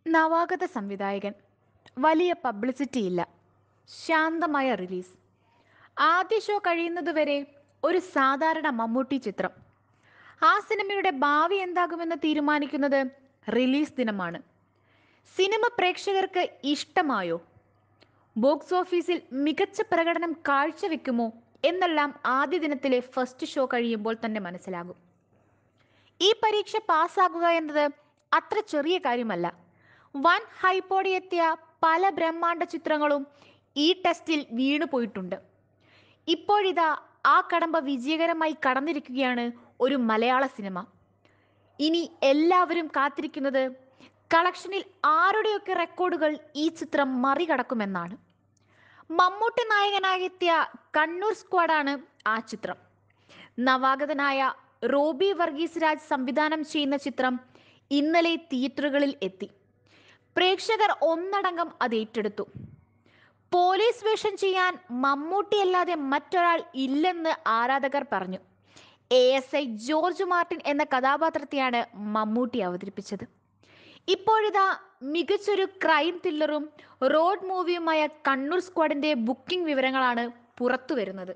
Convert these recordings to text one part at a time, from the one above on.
നവാഗത സംവിധായകൻ വലിയ പബ്ലിസിറ്റി ഇല്ല ശാന്തമായ റിലീസ് ആദ്യ ഷോ കഴിയുന്നതുവരെ ഒരു സാധാരണ മമ്മൂട്ടി ചിത്രം ആ സിനിമയുടെ ഭാവി എന്താകുമെന്ന് തീരുമാനിക്കുന്നത് റിലീസ് ദിനമാണ് സിനിമ പ്രേക്ഷകർക്ക് ഇഷ്ടമായോ ബോക്സ് ഓഫീസിൽ മികച്ച പ്രകടനം കാഴ്ചവെക്കുമോ എന്നെല്ലാം ആദ്യ ദിനത്തിലെ ഫസ്റ്റ് ഷോ കഴിയുമ്പോൾ തന്നെ മനസ്സിലാകും ഈ പരീക്ഷ പാസ്സാകുക എന്നത് അത്ര ചെറിയ കാര്യമല്ല വൻ ഹൈപ്പോടെ എത്തിയ പല ബ്രഹ്മാണ്ഡ ചിത്രങ്ങളും ഈ ടെസ്റ്റിൽ വീണു പോയിട്ടുണ്ട് ഇപ്പോഴിതാ ആ കടമ്പ വിജയകരമായി കടന്നിരിക്കുകയാണ് ഒരു മലയാള സിനിമ ഇനി എല്ലാവരും കാത്തിരിക്കുന്നത് കളക്ഷനിൽ ആരുടെയൊക്കെ റെക്കോർഡുകൾ ഈ ചിത്രം മറികടക്കുമെന്നാണ് മമ്മൂട്ടി നായകനായെത്തിയ കണ്ണൂർ സ്ക്വാഡാണ് ആ ചിത്രം നവാഗതനായ റോബി വർഗീസ് രാജ് സംവിധാനം ചെയ്യുന്ന ചിത്രം ഇന്നലെ തിയേറ്ററുകളിൽ എത്തി പ്രേക്ഷകർ ഒന്നടങ്കം അത് ഏറ്റെടുത്തു പോലീസ് വേഷം ചെയ്യാൻ മമ്മൂട്ടിയല്ലാതെ മറ്റൊരാൾ ഇല്ലെന്ന് ആരാധകർ പറഞ്ഞു A S I George Martin എന്ന കഥാപാത്രത്തെയാണ് മമ്മൂട്ടി അവതരിപ്പിച്ചത് ഇപ്പോഴിതാ മികച്ചൊരു ക്രൈം ത്രില്ലറും റോഡ് മൂവിയുമായ കണ്ണൂർ സ്ക്വാഡിന്റെ ബുക്കിംഗ് വിവരങ്ങളാണ് പുറത്തു വരുന്നത്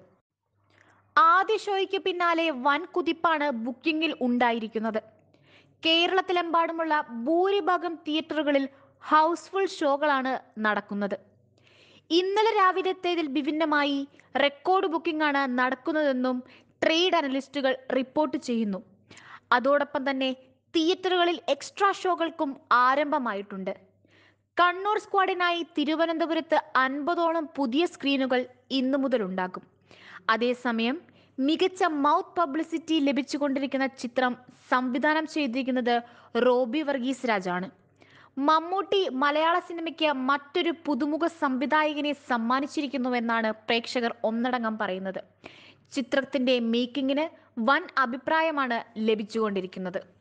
ആദ്യ ഷോയ്ക്ക് പിന്നാലെ വൻ കുതിപ്പാണ് ബുക്കിംഗിൽ ഉണ്ടായിരിക്കുന്നത് കേരളത്തിലെമ്പാടുമുള്ള ഭൂരിഭാഗം തിയേറ്ററുകളിൽ ഹൗസ്ഫുൾ ഷോകളാണ് നടക്കുന്നത് ഇന്നലെ രാവിലത്തേതിൽ വിഭിന്നമായി റെക്കോർഡ് ബുക്കിംഗ് ആണ് നടക്കുന്നതെന്നും ട്രേഡ് അനലിസ്റ്റുകൾ റിപ്പോർട്ട് ചെയ്യുന്നു അതോടൊപ്പം തന്നെ തിയേറ്ററുകളിൽ എക്സ്ട്രാ ഷോകൾക്കും ആരംഭമായിട്ടുണ്ട് കണ്ണൂർ സ്ക്വാഡിനായി തിരുവനന്തപുരത്ത് അൻപതോളം പുതിയ സ്ക്രീനുകൾ ഇന്നു മുതൽ ഉണ്ടാകും അതേസമയം മികച്ച മൗത്ത് പബ്ലിസിറ്റി ലഭിച്ചുകൊണ്ടിരിക്കുന്ന ചിത്രം സംവിധാനം ചെയ്തിരിക്കുന്നത് റോബി വർഗീസ് രാജാണ് മമ്മൂട്ടി മലയാള സിനിമയ്ക്ക് മറ്റൊരു പുതുമുഖ സംവിധായകനെ സമ്മാനിച്ചിരിക്കുന്നുവെന്നാണ് പ്രേക്ഷകർ ഒന്നടങ്കം പറയുന്നത് ചിത്രത്തിന്റെ മേക്കിങ്ങിന് വൻ അഭിപ്രായമാണ് ലഭിച്ചുകൊണ്ടിരിക്കുന്നത്